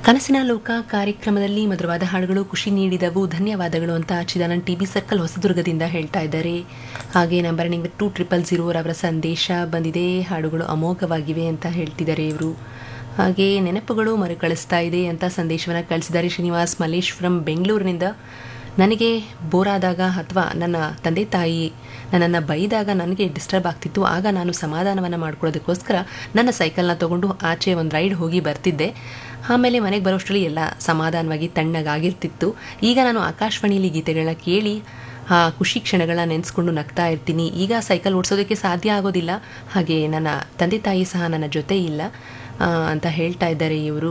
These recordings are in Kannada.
ಕನಸಿನ ಲೋಕ ಕಾರ್ಯಕ್ರಮದಲ್ಲಿ ಮಧುರವಾದ ಹಾಡುಗಳು ಖುಷಿ ನೀಡಿದವು ಧನ್ಯವಾದಗಳು ಅಂತ ಚಿದಾನಂದ್ ಟಿ ಬಿ ಸರ್ಕಲ್ ಹೊಸದುರ್ಗದಿಂದ ಹೇಳ್ತಾ ಇದ್ದಾರೆ ಹಾಗೆ ನಂಬರ್ ನಿಂಗೆ ಟೂ ಟ್ರಿಪಲ್ ಜೀರೋ ಅವರ ಸಂದೇಶ ಬಂದಿದೆ ಹಾಡುಗಳು ಅಮೋಘವಾಗಿವೆ ಅಂತ ಹೇಳ್ತಿದ್ದಾರೆ ಇವರು ಹಾಗೆ ನೆನಪುಗಳು ಮರುಕಳಿಸ್ತಾ ಇದೆ ಅಂತ ಸಂದೇಶವನ್ನು ಕಳಿಸಿದ್ದಾರೆ ಶ್ರೀನಿವಾಸ್ ಮಲ್ಲೇಶ್ವರಂ ಬೆಂಗಳೂರಿನಿಂದ ನನಗೆ ಬೋರಾದಾಗ ಅಥವಾ ನನ್ನ ತಂದೆ ತಾಯಿ ನನ್ನನ್ನು ಬೈದಾಗ ನನಗೆ ಡಿಸ್ಟರ್ಬ್ ಆಗ್ತಿತ್ತು ಆಗ ನಾನು ಸಮಾಧಾನವನ್ನು ಮಾಡ್ಕೊಳ್ಳೋದಕ್ಕೋಸ್ಕರ ನನ್ನ ಸೈಕಲ್ನ ತೊಗೊಂಡು ಆಚೆ ಒಂದು ರೈಡ್ ಹೋಗಿ ಬರ್ತಿದ್ದೆ ಆಮೇಲೆ ಮನೆಗೆ ಬರೋಷ್ಟರಲ್ಲಿ ಎಲ್ಲ ಸಮಾಧಾನವಾಗಿ ತಣ್ಣಗಾಗಿರ್ತಿತ್ತು ಈಗ ನಾನು ಆಕಾಶವಾಣಿಯಲ್ಲಿ ಗೀತೆಗಳನ್ನ ಕೇಳಿ ಆ ಖುಷಿ ಕ್ಷಣಗಳನ್ನ ನೆನೆಸ್ಕೊಂಡು ನಗ್ತಾ ಇರ್ತೀನಿ ಈಗ ಸೈಕಲ್ ಓಡಿಸೋದಕ್ಕೆ ಸಾಧ್ಯ ಆಗೋದಿಲ್ಲ ಹಾಗೆ ನನ್ನ ತಂದೆ ತಾಯಿ ಸಹ ನನ್ನ ಜೊತೆ ಇಲ್ಲ ಆ, ಅಂತ ಹೇಳ್ತಾ ಇದ್ದಾರೆ ಇವರು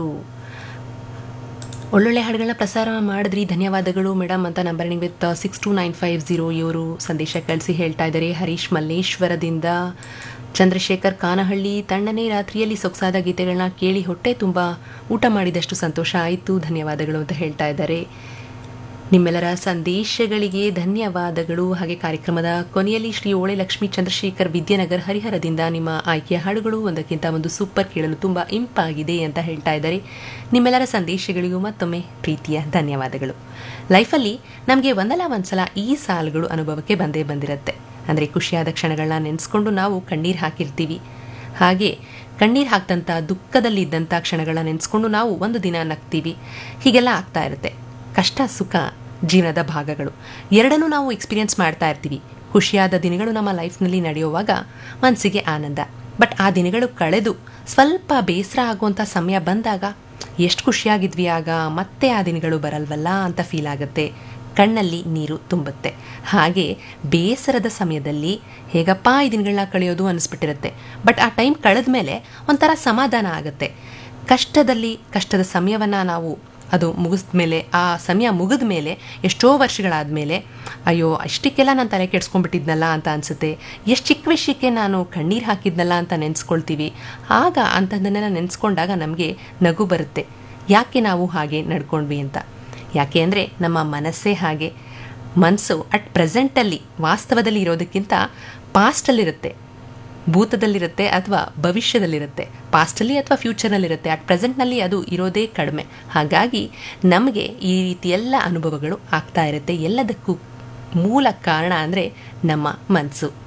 ಒಳ್ಳೊಳ್ಳೆ ಹಾಡುಗಳನ್ನ ಪ್ರಸಾರ ಮಾಡಿದ್ರಿ ಧನ್ಯವಾದಗಳು ಮೇಡಮ್ ಅಂತ number with six two nine five zero ಇವರು ಸಂದೇಶ ಕಳಿಸಿ ಹೇಳ್ತಾ ಇದ್ದಾರೆ ಹರೀಶ್ ಮಲ್ಲೇಶ್ವರದಿಂದ ಚಂದ್ರಶೇಖರ್ ಕಾನಹಳ್ಳಿ ತಣ್ಣನೆ ರಾತ್ರಿಯಲ್ಲಿ ಸೊಗಸಾದ ಗೀತೆಗಳನ್ನ ಕೇಳಿ ಹೊಟ್ಟೆ ತುಂಬ ಊಟ ಮಾಡಿದಷ್ಟು ಸಂತೋಷ ಆಯಿತು ಧನ್ಯವಾದಗಳು ಅಂತ ಹೇಳ್ತಾ ಇದ್ದಾರೆ ನಿಮ್ಮೆಲ್ಲರ ಸಂದೇಶಗಳಿಗೆ ಧನ್ಯವಾದಗಳು ಹಾಗೆ ಕಾರ್ಯಕ್ರಮದ ಕೊನೆಯಲ್ಲಿ ಶ್ರೀ ಓಳೆ ಲಕ್ಷ್ಮೀ ಚಂದ್ರಶೇಖರ್ ವಿದ್ಯಾನಗರ್ ಹರಿಹರದಿಂದ ನಿಮ್ಮ ಆಯ್ಕೆಯ ಹಾಡುಗಳು ಒಂದಕ್ಕಿಂತ ಒಂದು ಸೂಪರ್ ಕೇಳಲು ತುಂಬ ಇಂಪಾಗಿದೆ ಅಂತ ಹೇಳ್ತಾ ಇದ್ದಾರೆ ನಿಮ್ಮೆಲ್ಲರ ಸಂದೇಶಗಳಿಗೂ ಮತ್ತೊಮ್ಮೆ ಪ್ರೀತಿಯ ಧನ್ಯವಾದಗಳು ಲೈಫಲ್ಲಿ ನಮಗೆ ಒಂದಲ್ಲ ಒಂದ್ಸಲ ಈ ಸಾಲುಗಳು ಅನುಭವಕ್ಕೆ ಬಂದೇ ಬಂದಿರುತ್ತೆ ಅಂದರೆ ಖುಷಿಯಾದ ಕ್ಷಣಗಳನ್ನ ನೆನೆಸ್ಕೊಂಡು ನಾವು ಕಣ್ಣೀರು ಹಾಕಿರ್ತೀವಿ ಹಾಗೆ ಕಣ್ಣೀರು ಹಾಕ್ದಂಥ ದುಃಖದಲ್ಲಿದ್ದಂಥ ಕ್ಷಣಗಳನ್ನ ನೆನೆಸ್ಕೊಂಡು ನಾವು ಒಂದು ದಿನ ನಗ್ತೀವಿ ಹೀಗೆಲ್ಲ ಆಗ್ತಾ ಇರುತ್ತೆ ಕಷ್ಟ ಸುಖ ಜೀವನದ ಭಾಗಗಳು ಎರಡನ್ನೂ ನಾವು ಎಕ್ಸ್ಪೀರಿಯನ್ಸ್ ಮಾಡ್ತಾ ಇರ್ತೀವಿ ಖುಷಿಯಾದ ದಿನಗಳು ನಮ್ಮ ಲೈಫ್ನಲ್ಲಿ ನಡೆಯುವಾಗ ಮನಸ್ಸಿಗೆ ಆನಂದ ಬಟ್ ಆ ದಿನಗಳು ಕಳೆದು ಸ್ವಲ್ಪ ಬೇಸರ ಆಗುವಂಥ ಸಮಯ ಬಂದಾಗ ಎಷ್ಟು ಖುಷಿಯಾಗಿದ್ವಿ ಆಗ ಮತ್ತೆ ಆ ದಿನಗಳು ಬರಲ್ವಲ್ಲ ಅಂತ ಫೀಲ್ ಆಗುತ್ತೆ ಕಣ್ಣಲ್ಲಿ ನೀರು ತುಂಬುತ್ತೆ ಹಾಗೆ ಬೇಸರದ ಸಮಯದಲ್ಲಿ ಹೇಗಪ್ಪ ಈ ದಿನಗಳನ್ನ ಕಳೆಯೋದು ಅನಿಸ್ಬಿಟ್ಟಿರುತ್ತೆ ಬಟ್ ಆ ಟೈಮ್ ಕಳೆದ ಮೇಲೆ ಒಂಥರ ಸಮಾಧಾನ ಆಗುತ್ತೆ ಕಷ್ಟದಲ್ಲಿ ಕಷ್ಟದ ಸಮಯವನ್ನು ನಾವು ಅದು ಮುಗಿದ ಮೇಲೆ ಆ ಸಮಯ ಮುಗಿದ ಮೇಲೆ ಎಷ್ಟೋ ವರ್ಷಗಳಾದ ಮೇಲೆ ಅಯ್ಯೋ ಅಷ್ಟಕ್ಕೆಲ್ಲ ನಾನು ತಲೆ ಕೆಡ್ಸ್ಕೊಂಡ್ಬಿಟ್ಟಿದ್ನಲ್ಲ ಅಂತ ಅನಿಸುತ್ತೆ ಎಷ್ಟು ಚಿಕ್ಕ ವಿಷಯಕ್ಕೆ ನಾನು ಕಣ್ಣೀರು ಹಾಕಿದ್ನಲ್ಲ ಅಂತ ನೆನೆಸ್ಕೊಳ್ತೀವಿ ಆಗ ಅಂಥದ್ದನ್ನೆಲ್ಲ ನೆನೆಸ್ಕೊಂಡಾಗ ನಮಗೆ ನಗು ಬರುತ್ತೆ ಯಾಕೆ ನಾವು ಹಾಗೆ ನಡ್ಕೊಂಡ್ವಿ ಅಂತ ಯಾಕೆ ಅಂದರೆ ನಮ್ಮ ಮನಸ್ಸೇ ಹಾಗೆ ಮನಸ್ಸು ಅಟ್ ಪ್ರೆಸೆಂಟಲ್ಲಿ ವಾಸ್ತವದಲ್ಲಿ ಇರೋದಕ್ಕಿಂತ ಪಾಸ್ಟಲ್ಲಿರುತ್ತೆ ಭೂತದಲ್ಲಿರುತ್ತೆ ಅಥವಾ ಭವಿಷ್ಯದಲ್ಲಿರುತ್ತೆ ಪಾಸ್ಟಲ್ಲಿ ಅಥವಾ ಫ್ಯೂಚರ್ನಲ್ಲಿರುತ್ತೆ ಅಟ್ ಪ್ರೆಸೆಂಟ್ನಲ್ಲಿ ಅದು ಇರೋದೇ ಕಡಿಮೆ ಹಾಗಾಗಿ ನಮಗೆ ಈ ರೀತಿ ಎಲ್ಲ ಅನುಭವಗಳು ಆಗ್ತಾ ಇರುತ್ತೆ ಎಲ್ಲದಕ್ಕೂ ಮೂಲ ಕಾರಣ ಅಂದರೆ ನಮ್ಮ ಮನಸ್ಸು